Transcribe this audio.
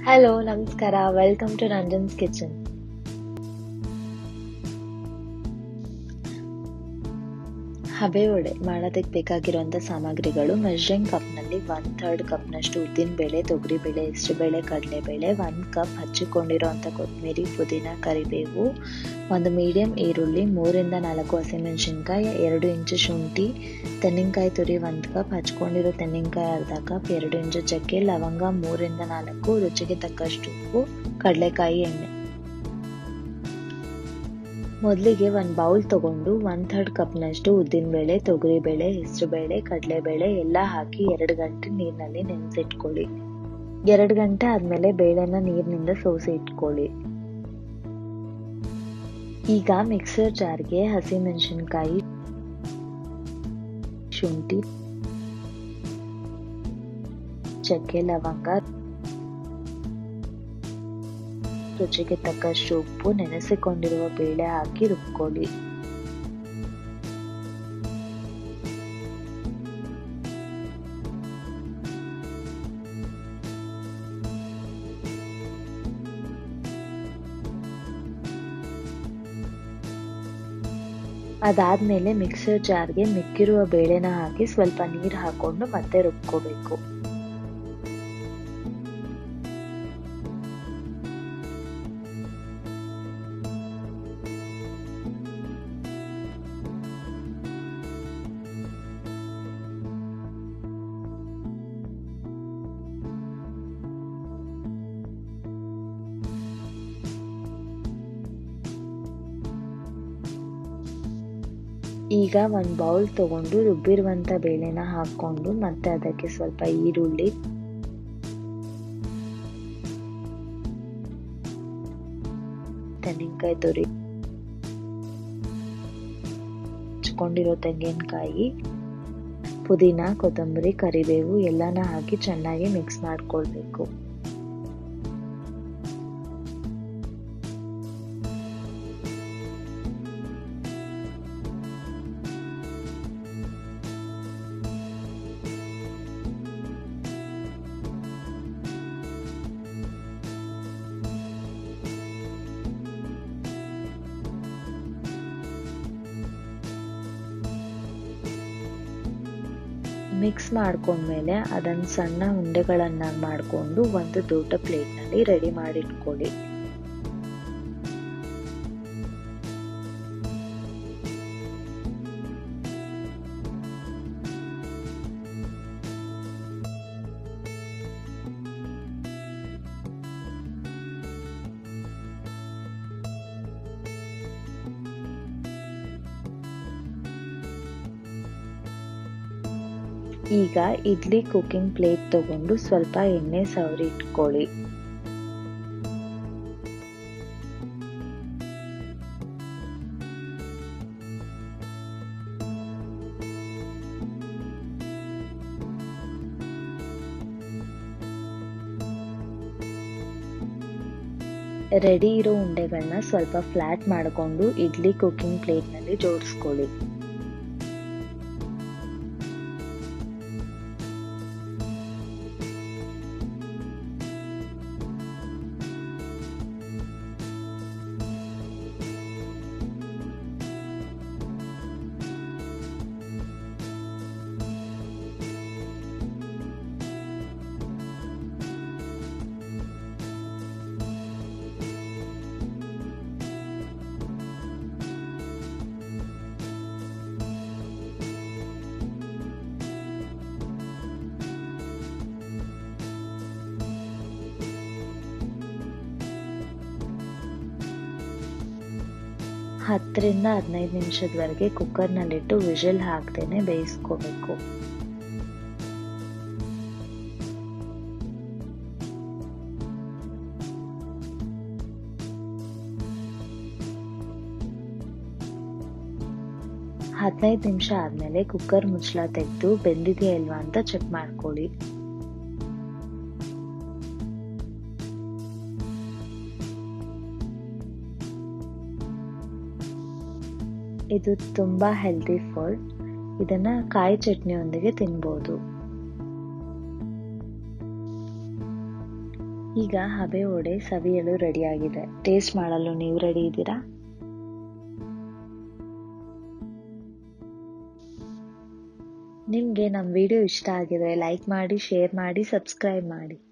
hello ನಮಸ್ಕಾರ welcome to ರಂಜನ್ಸ್ kitchen ಹಬೆ ವಡೆ ಮಾಡೋದಕ್ಕೆ ಬೇಕಾಗಿರುವಂಥ ಸಾಮಗ್ರಿಗಳು ಮೆಷರಿಂಗ್ ಕಪ್ನಲ್ಲಿ ಒನ್ ಥರ್ಡ್ ಕಪ್ನಷ್ಟು ಉದ್ದಿನ ಬೇಳೆ ತೊಗರಿಬೇಳೆ ಹೆಸರುಬೇಳೆ ಕಡಲೆಬೇಳೆ ಒಂದು ಕಪ್ ಹಚ್ಚಿಕೊಂಡಿರೋಂಥ ಕೊತ್ತಂಬರಿ ಪುದೀನ ಕರಿಬೇವು ಒಂದು ಮೀಡಿಯಂ ಈರುಳ್ಳಿ ಮೂರಿಂದ ನಾಲ್ಕು ಹಸಿಮೆಣಸಿನ್ಕಾಯಿ ಎರಡು ಇಂಚು ಶುಂಠಿ ತೆಂಗಿನಕಾಯಿ ತುರಿ ಒಂದು ಕಪ್ ಹಚ್ಕೊಂಡಿರೋ ತೆಂಗಿನಕಾಯಿ ಅರ್ಧ ಕಪ್ ಎರಡು ಇಂಚು ಚಕ್ಕೆ ಲವಂಗ ಮೂರಿಂದ ನಾಲ್ಕು ರುಚಿಗೆ ತಕ್ಕಷ್ಟು ಉಪ್ಪು ಕಡಲೆಕಾಯಿ ಎಣ್ಣೆ ಮೊದಲಿಗೆ ಒಂದು ಬೌಲ್ ತಗೊಂಡು ಒನ್ ಥರ್ಡ್ ಕಪ್ನಷ್ಟು ಉದ್ದಿನಬೇಳೆ ತೊಗರಿಬೇಳೆ ಹೆಸರುಬೇಳೆ ಕಡಲೆಬೇಳೆ ಎಲ್ಲ ಹಾಕಿ ಎರಡು ಗಂಟೆ ನೀರಿನಲ್ಲಿ ನೆನೆಸಿಟ್ಕೊಳ್ಳಿ ಎರಡು ಗಂಟೆ ಆದಮೇಲೆ ಬೇಳೆನ ನೀರಿನಿಂದ ಸೋಸಿ ಇಟ್ಕೊಳ್ಳಿ ಈಗ ಮಿಕ್ಸರ್ ಜಾರ್ಗೆ ಹಸಿಮೆಣಸಿನ್ಕಾಯಿ ಶುಂಠಿ ಚಕ್ಕೆ ಲವಂಗ ರುಚಿಗೆ ತಕ್ಕಷ್ಟು ಉಪ್ಪು ನೆನೆಸಿಕೊಂಡಿರುವ ಬೇಳೆ ಹಾಕಿ ರುಬ್ಕೊಳ್ಳಿ ಅದಾದ್ಮೇಲೆ ಮಿಕ್ಸರ್ ಜಾರ್ಗೆ ಮಿಕ್ಕಿರುವ ಬೇಳೆನ ಹಾಕಿ ಸ್ವಲ್ಪ ನೀರು ಹಾಕೊಂಡು ಮತ್ತೆ ರುಬ್ಕೋಬೇಕು ಈಗ ಒಂದು ಬೌಲ್ ತಗೊಂಡು ರುಬ್ಬಿರುವಂಥ ಬೇಳೆನ ಹಾಕ್ಕೊಂಡು ಮತ್ತೆ ಅದಕ್ಕೆ ಸ್ವಲ್ಪ ಈರುಳ್ಳಿ ತೆಂಗಿನಕಾಯಿ ತುರಿ ಹಚ್ಕೊಂಡಿರೋ ತೆಂಗಿನಕಾಯಿ ಪುದೀನ ಕೊತ್ತಂಬರಿ ಕರಿಬೇವು ಎಲ್ಲನ ಹಾಕಿ ಚೆನ್ನಾಗಿ ಮಿಕ್ಸ್ ಮಾಡ್ಕೊಳ್ಬೇಕು ಮಿಕ್ಸ್ ಮಾಡ್ಕೊಂಡ್ಮೇಲೆ ಅದನ್ನು ಸಣ್ಣ ಉಂಡೆಗಳನ್ನಾಗಿ ಮಾಡಿಕೊಂಡು ಒಂದು ದೊಡ್ಡ ಪ್ಲೇಟ್ನಲ್ಲಿ ರೆಡಿ ಮಾಡಿಟ್ಕೊಳ್ಳಿ ಈಗ ಇಡ್ಲಿ ಕುಕಿಂಗ್ ಪ್ಲೇಟ್ ತಗೊಂಡು ಸ್ವಲ್ಪ ಎಣ್ಣೆ ಸವರಿ ಇಟ್ಕೊಳ್ಳಿ ರೆಡಿ ಇರೋ ಉಂಡೆಗಳನ್ನ ಸ್ವಲ್ಪ ಫ್ಲಾಟ್ ಮಾಡಿಕೊಂಡು ಇಡ್ಲಿ ಕುಕಿಂಗ್ ಪ್ಲೇಟ್ನಲ್ಲಿ ಜೋಡಿಸ್ಕೊಳ್ಳಿ ಹತ್ತರಿಂದ ಹದಿನೈದು ನಿಮಿಷದವರೆಗೆ ಕುಕ್ಕರ್ನಲ್ಲಿಟ್ಟು ವಿಷಲ್ ಹಾಕ್ದೇನೆ ಬೇಯಿಸ್ಕೋಬೇಕು ಹದಿನೈದು ನಿಮಿಷ ಆದಮೇಲೆ ಕುಕ್ಕರ್ ಮುಚ್ಚಳ ತೆಗೆದು ಬೆಂದಿದೆಯಾ ಇಲ್ವಾ ಅಂತ ಚೆಕ್ ಮಾಡ್ಕೊಳ್ಳಿ ಇದು ತುಂಬ ಹೆಲ್ದಿ ಫುಡ್ ಇದನ್ನ ಕಾಯಿ ಚಟ್ನಿಯೊಂದಿಗೆ ತಿನ್ಬೋದು ಈಗ ಹಬೆ ವಡೆ ಸವಿಯಲು ರೆಡಿಯಾಗಿದೆ ಟೇಸ್ಟ್ ಮಾಡಲು ನೀವು ರೆಡಿ ಇದ್ದೀರಾ ನಿಮಗೆ ನಮ್ಮ ವಿಡಿಯೋ ಇಷ್ಟ ಆಗಿದ್ರೆ ಲೈಕ್ ಮಾಡಿ ಶೇರ್ ಮಾಡಿ ಸಬ್ಸ್ಕ್ರೈಬ್ ಮಾಡಿ